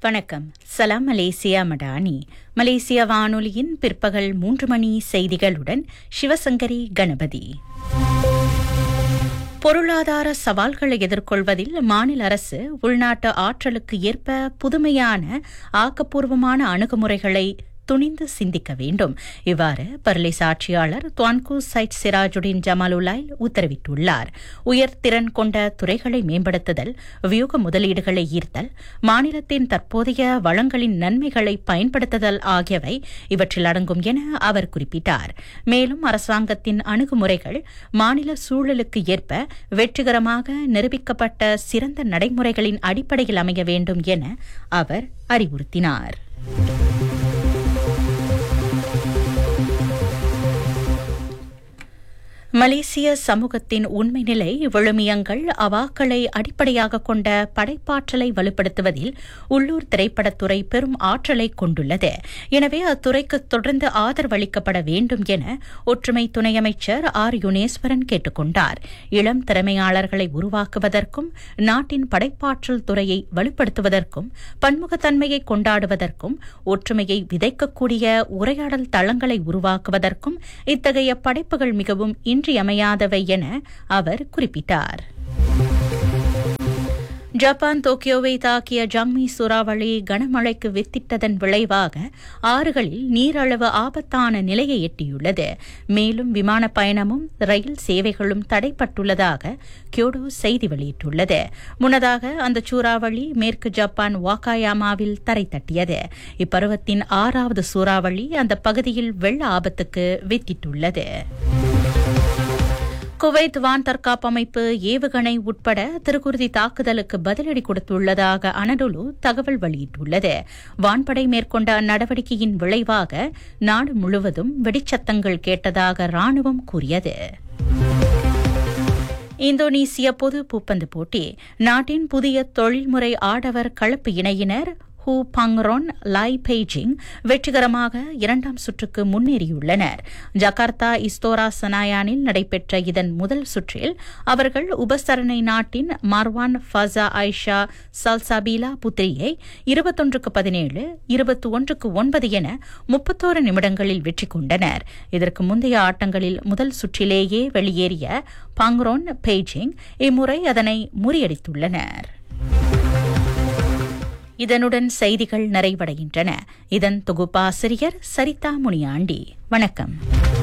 வணக்கம் சலாம் மலேசியா மடானி மலேசிய வானொலியின் பிற்பகல் மூன்று மணி செய்திகளுடன் சிவசங்கரி கணபதி பொருளாதார சவால்களை எதிர்கொள்வதில் மாநில அரசு உள்நாட்டு ஆற்றலுக்கு ஏற்ப புதுமையான ஆக்கப்பூர்வமான அணுகுமுறைகளை துணிந்து சிந்திக்க வேண்டும் இவ்வாறு பர்லை சாட்சியாளர் துவான்கு சைட் சிராஜுடின் ஜமாலுலாய் உத்தரவிட்டுள்ளார் உயர்திறன் கொண்ட துறைகளை மேம்படுத்துதல் வியூக முதலீடுகளை ஈர்த்தல் மாநிலத்தின் தற்போதைய வளங்களின் நன்மைகளை பயன்படுத்துதல் ஆகியவை இவற்றில் அடங்கும் என அவர் குறிப்பிட்டார் மேலும் அரசாங்கத்தின் அணுகுமுறைகள் மாநில சூழலுக்கு ஏற்ப வெற்றிகரமாக நிரூபிக்கப்பட்ட சிறந்த நடைமுறைகளின் அடிப்படையில் அமைய வேண்டும் என அவர் அறிவுறுத்தினார் மலேசிய சமூகத்தின் உண்மை நிலை விழுமியங்கள் அவாக்களை அடிப்படையாக கொண்ட படைப்பாற்றலை வலுப்படுத்துவதில் உள்ளூர் திரைப்படத்துறை பெரும் ஆற்றலை கொண்டுள்ளது எனவே அத்துறைக்கு தொடர்ந்து ஆதரவளிக்கப்பட வேண்டும் என ஒற்றுமை துணை அமைச்சர் ஆர் யுனேஸ்வரன் கேட்டுக் கொண்டார் இளம் திறமையாளர்களை உருவாக்குவதற்கும் நாட்டின் படைப்பாற்றல் துறையை வலுப்படுத்துவதற்கும் பன்முகத்தன்மையை கொண்டாடுவதற்கும் ஒற்றுமையை விதைக்கக்கூடிய உரையாடல் தளங்களை உருவாக்குவதற்கும் இத்தகைய படைப்புகள் மிகவும் இன்றியமையாதவை என அவர் குறிப்பிட்டார் ஜப்பான் டோக்கியோவை தாக்கிய ஜங்மி சூறாவளி கனமழைக்கு வித்திட்டதன் விளைவாக ஆறுகளில் நீரளவு ஆபத்தான நிலையை எட்டியுள்ளது மேலும் விமான பயணமும் ரயில் சேவைகளும் தடைப்பட்டுள்ளதாக கியோடோ செய்தி வெளியிட்டுள்ளது முன்னதாக அந்த சூறாவளி மேற்கு ஜப்பான் வாக்காயாமாவில் தரை தட்டியது இப்பருவத்தின் ஆறாவது சூறாவளி அந்த பகுதியில் வெள்ள ஆபத்துக்கு வித்திட்டுள்ளது குவைத் வான் தற்காப்பு அமைப்பு ஏவுகணை உட்பட திருக்குருதி தாக்குதலுக்கு பதிலடி கொடுத்துள்ளதாக அனடொலு தகவல் வெளியிட்டுள்ளது வான்படை மேற்கொண்ட அந்நடவடிக்கையின் விளைவாக நாடு முழுவதும் வெடிச்சத்தங்கள் கேட்டதாக ராணுவம் கூறியது இந்தோனேசிய பொது பூப்பந்து போட்டி நாட்டின் புதிய தொழில்முறை ஆடவர் கலப்பு இணையினர் ஹூ பங்ரோன் லாய் பெய்ஜிங் வெற்றிகரமாக இரண்டாம் சுற்றுக்கு முன்னேறியுள்ளனர் ஜகார்த்தா இஸ்தோரா சனாயானில் நடைபெற்ற இதன் முதல் சுற்றில் அவர்கள் உபசரணை நாட்டின் மார்வான் ஃபசா ஐஷா சல்சாபீலா புத்ரியை இருபத்தொன்றுக்கு பதினேழு இருபத்தி ஒன்றுக்கு ஒன்பது என முப்பத்தோரு நிமிடங்களில் வெற்றி கொண்டனர் இதற்கு முந்தைய ஆட்டங்களில் முதல் சுற்றிலேயே வெளியேறிய பாங்ரோன் பெய்ஜிங் இம்முறை அதனை முறியடித்துள்ளனர் இதனுடன் செய்திகள் நிறைவடைகின்றன இதன் தொகுப்பாசிரியர் சரிதா முனியாண்டி வணக்கம்